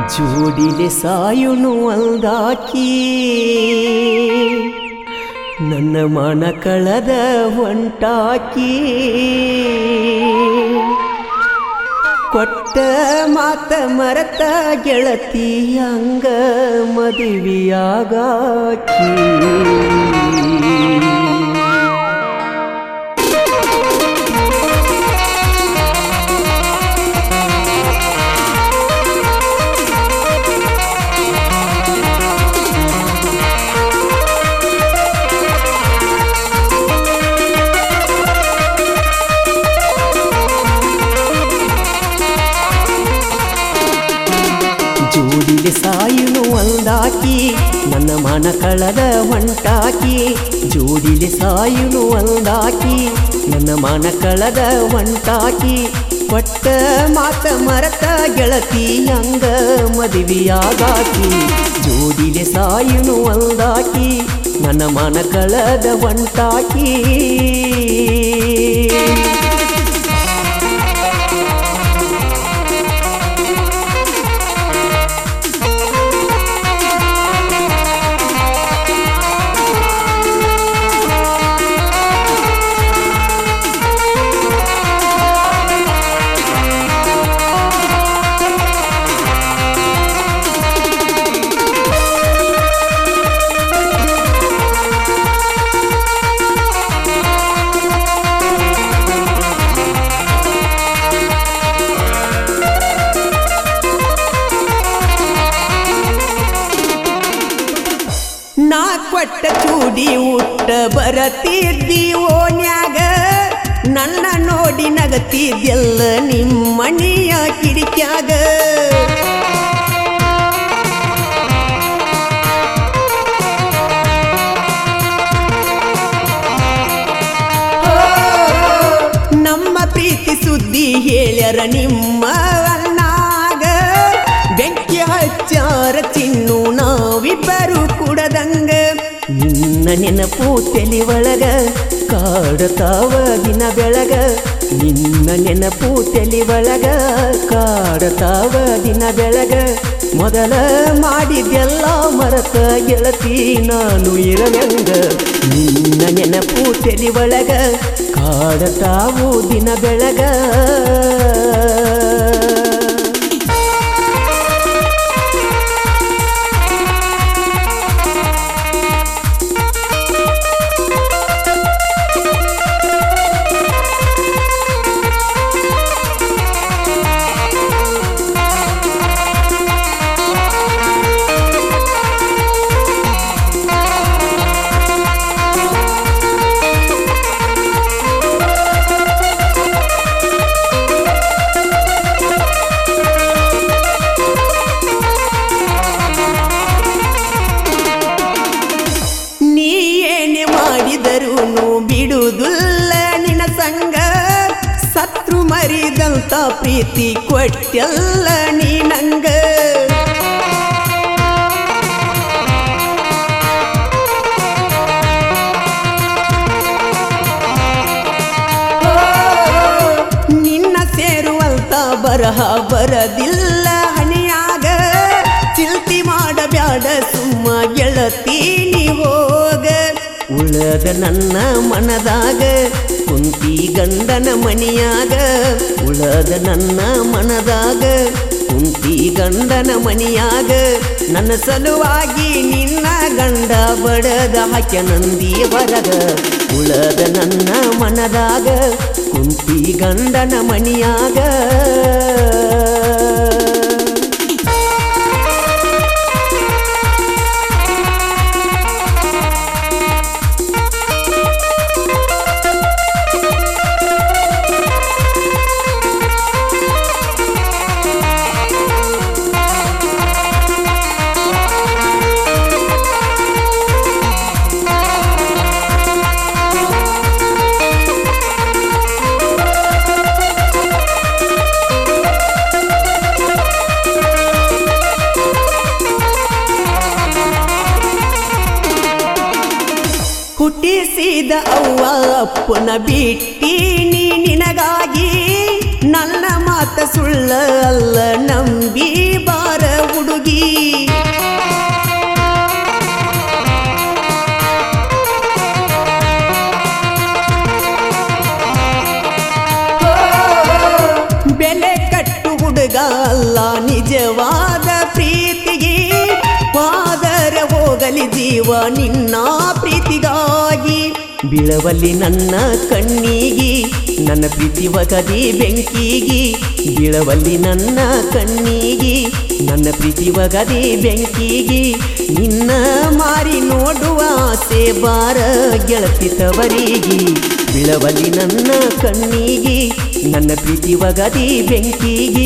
ಜೋಡಿಲೆ ಸಾಯುನು ಅಲ್ದಾಕಿ ನನ್ನ ಮನ ಕಳದ ಹೊಂಟಾಕಿ ಕೊಟ್ಟ ಮಾತ ಮರತ ಗೆಳತಿ ಹಂಗ ಮದುವೆಯಾಗಾಕಿ ಜೋಡಿಲೆ ಸಾಯುನು ಅಂದಾಕಿ ನನ್ನ ಮನ ಕಳದ ಹೊಂಟಾಕಿ ಜೋಡಿಲೆ ಸಾಯುನು ಅಂದಾಕಿ ನನ್ನ ಮನ ಕಳದ ಹೊಂಟಾಕಿ ಕೊಟ್ಟ ಮಾತ ಮರತ ಗೆಳತಿ ಹಂಗ ಮದುವೆಯಾಗಾಕಿ ಜೋಡಿಲೆ ಸಾಯುನು ಅಂದಾಕಿ ನನ್ನ ಮನ ಕಳದ ಹೊಂಟಾಕಿ ನಾ ಕೊಟ್ಟ ಚೂಡಿ ಉಟ್ಟ ಬರತಿದ್ದಿ ಓನ್ಯಾಗ ನನ್ನ ನೋಡಿ ನಗತಿದ್ದೆಲ್ಲ ನಿಮ್ಮಣಿಯ ಕಿಡಿಕ್ಯಾಗ ಓ, ನಮ್ಮ ಪ್ರೀತಿ ಸುದ್ದಿ ಹೇಳ್ಯಾರ ನಿಮ್ಮ ಅಣ್ಣಾಗ ಬೆಂಕಿ ಹಚ್ಚಾರ ಚಿನ್ನು ನಾವಿಬ್ಬರು ಕುಡದಂಗ ನಿನ್ನ ನೆನಪು ತಲಿ ಒಳಗ ಕಾಡತಾವ ದಿನ ಬೆಳಗ ನಿನ್ನ ನೆನಪು ತಲಿ ಒಳಗ ಕಾಡತಾವ ದಿನ ಬೆಳಗ ಮೊದಲ ಮಾಡಿದೆಲ್ಲ ಮರತ ಗೆಳತಿ ನಾನು ಇರಲಂಗ ನಿನ್ನ ನೆನಪು ತಲಿ ಒಳಗ ಕಾಡತಾವು ದಿನ ಬೆಳಗ ನೀ ಏನೇ ಮಾಡಿದರೂ ಬಿಡುವುದಿಲ್ಲ ನಿನ್ನ ಸಂಗ ಸತ್ರು ಮರಿದಂತ ಪ್ರೀತಿ ಕೊಟ್ಟೆಲ್ಲ ನೀ ನಂಗ ಓ, ನಿನ್ನ ಸೇರುವಂತ ಬರಹ ಬರದಿಲ್ಲ ಹಣಿಯಾಗ ಚಿಲ್ತಿ ಮಾಡಬ್ಯಾಡ ಸುಮ್ಮ ಗೆಳತೀನಿ ಹೋಗ ಉಳದ ನನ್ನ ಮನದಾಗ ಕುಂತಿ ಗಂಡನ ಮನಿಯಾಗ ಉಳದ ನನ್ನ ಮನದಾಗ ಕುಂತಿ ಗಂಡನ ಮನಿಯಾಗ ನನ್ನ ಸಲುವಾಗಿ ನಿನ್ನ ಗಂಡ ಬಡದ ಹಾಕ್ಯ ನಂದಿ ಹೊರಗ ಉಳದ ನನ್ನ ಮನದಾಗ ಕುಂತಿ ಗಂಡನ ಮನಿಯಾಗ ಹುಟ್ಟಿಸಿದ ಅವ್ವ ಅಪ್ಪನ ಬಿಟ್ಟೀನಿ ನಿನಗಾಗಿ ನನ್ನ ಮಾತ ಸುಳ್ಳ ಅಲ್ಲ ನಂಬಿ ಬಾರ ಹುಡುಗಿ ಬೆಲೆ ಕಟ್ಟು ಹುಡುಗ ಅಲ್ಲ ನಿಜವಾದ ಪ್ರೀತಿಗೆ ಪಾದರ ಹೋಗಲಿ ಜೀವ ನಿನ್ನ ಪ್ರೀತಿಗಾಗಿ ಬೀಳವಲ್ಲಿ ನನ್ನ ಕಣ್ಣಿಗಿ ನನ್ನ ಪ್ರೀತಿ ಒಗದಿ ಬೆಂಕಿಗಿ ಬೀಳವಲ್ಲಿ ನನ್ನ ಕಣ್ಣಿಗಿ ನನ್ನ ಪ್ರೀತಿ ಒಗದಿ ಬೆಂಕಿಗಿ ನಿನ್ನ ಮಾರಿ ನೋಡುವ ಆಸೆ ಬಾರ ಗೆಳತಿ ತವರಿಗೆ ಬೀಳವಲ್ಲಿ ನನ್ನ ಕಣ್ಣಿಗಿ ನನ್ನ ಪ್ರೀತಿ ಒಗದಿ ಬೆಂಕಿಗಿ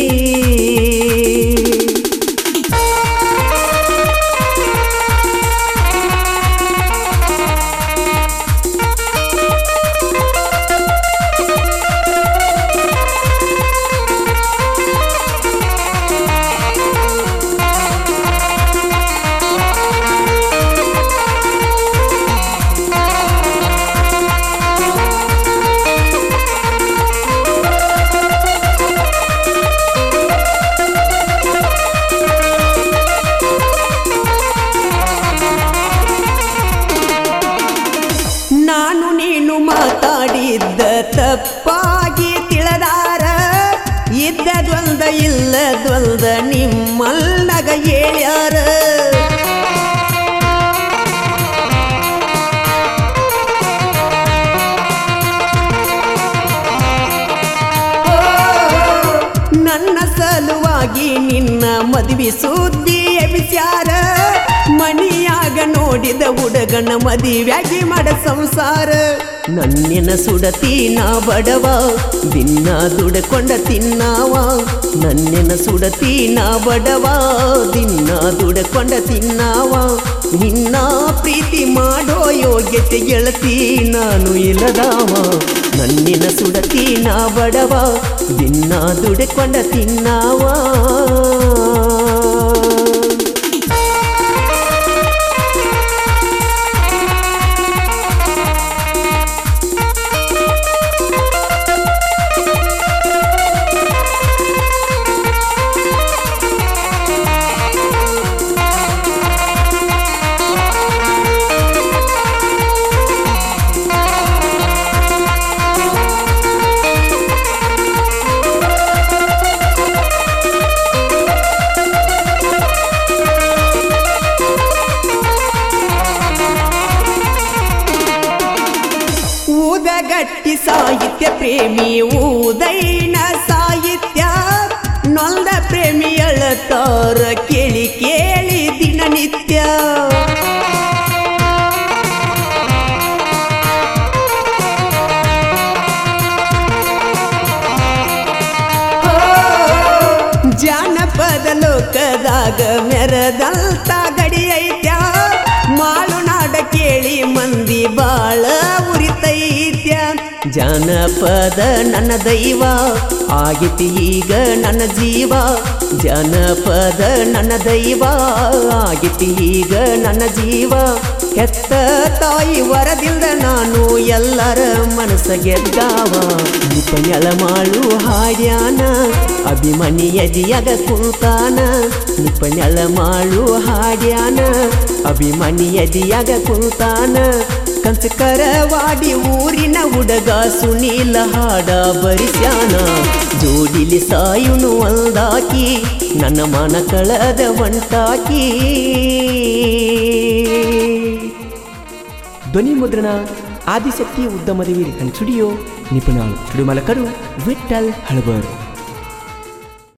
ನಾನು ನೀನು ಮಾತಾಡಿದ್ದ ತಪ್ಪಾಗಿ ತಿಳದಾರ ಇದ್ದದ್ವಲ್ದ ಇಲ್ಲದ್ವಲ್ದ ನಿಮ್ಮಲ್ಲಗ ಹೇಳ್ಯಾರ ನನ್ನ ಸಲುವಾಗಿ ನಿನ್ನ ಮದುವೆ ಸುದ್ದಿ ಎಬಿಸ್ಯಾರ ಮಣಿಯಾಗ ನೋಡಿದ ಹುಡುಗನ ಮದುವೆಯಾಗಿ ಮಾಡ ಸಂಸಾರ ನನ್ನಿನ ಸುಡತಿ ನಾ ಬಡವ ದಿನ ದುಡಕೊಂಡ ತಿನ್ನಾವ ನನ್ನಿನ ಸುಡತಿ ನಾ ಬಡವ ದಿನ ದುಡಕೊಂಡ ತಿನ್ನಾವ ನಿನ್ನ ಪ್ರೀತಿ ಮಾಡೋ ಯೋಗ್ಯತೆ ಗೆಳತಿ ನಾನು ಇಲ್ಲದಾವ ನನ್ನಿನ ಸುಡತಿ ನಾ ಬಡವ ದಿನ ದುಡ್ಕೊಂಡ ತಿನ್ನಾವ ಊದಗಟ್ಟಿ ಸಾಹಿತ್ಯ ಪ್ರೇಮಿ ಊದೈನ ಸಾಹಿತ್ಯ ನೊಂದ ಪ್ರೇಮಿ ಅಳತಾರ ಕೇಳಿ ಕೇಳಿ ದಿನನಿತ್ಯ ಜಾನಪದ ಲೋಕದಾಗ ಮೆರದಂತ ಗಡಿ ಐತ್ಯ ಮಾಳುನಾಡ ಕೇಳಿ ಮಂದಿ ಬಾಳ ಉರಿತೈತ್ಯ ಜಾನಪದ ನನ್ನ ದೈವ ಆಗಿತಿ ಈಗ ನನ್ನ ಜೀವ ಜನಪದ ನನ್ನ ದೈವ ಆಗಿತಿ ಈಗ ನನ್ನ ಜೀವ ಹೆತ್ತ ತಾಯಿ ವರದಿಂದ ನಾನು ಎಲ್ಲರ ಮನಸ್ಸ ಗೆದ್ದಾವ ನಿಪನೆಳ ಮಾಳು ಹಾಡ್ಯಾನ ಅಭಿಮನಿ ಎದಿಯಾಗ ಕುಂತಾನ ನಿಪನೆಳ ಮಾಳು ಹಾಡ್ಯಾನ ಅಭಿಮನಿ ಎದಿಯಾಗ ಕುಂತಾನ ಕಂಚಕರವಾಡಿ ಊರಿನ ಹುಡುಗ ಸುನೀಲ ಹಾಡ ಬರಿಸ್ಯಾನ ಜೋಡಿಲಿ ಸಾಯುನು ಅಲ್ದಾಕಿ ನನ್ನ ಮನ ಕಳದ ಒಂಟಾಕಿ ಧ್ವನಿ ಮುದ್ರಣ ಆದಿಶಕ್ತಿ ಉದ್ಯಮದ ವೀರಿ ಸ್ಟುಡಿಯೋ ನಿಪುಣಾಳು ತುಡುಮಲಕರು ವಿಠಲ್ ಹಳಬರ್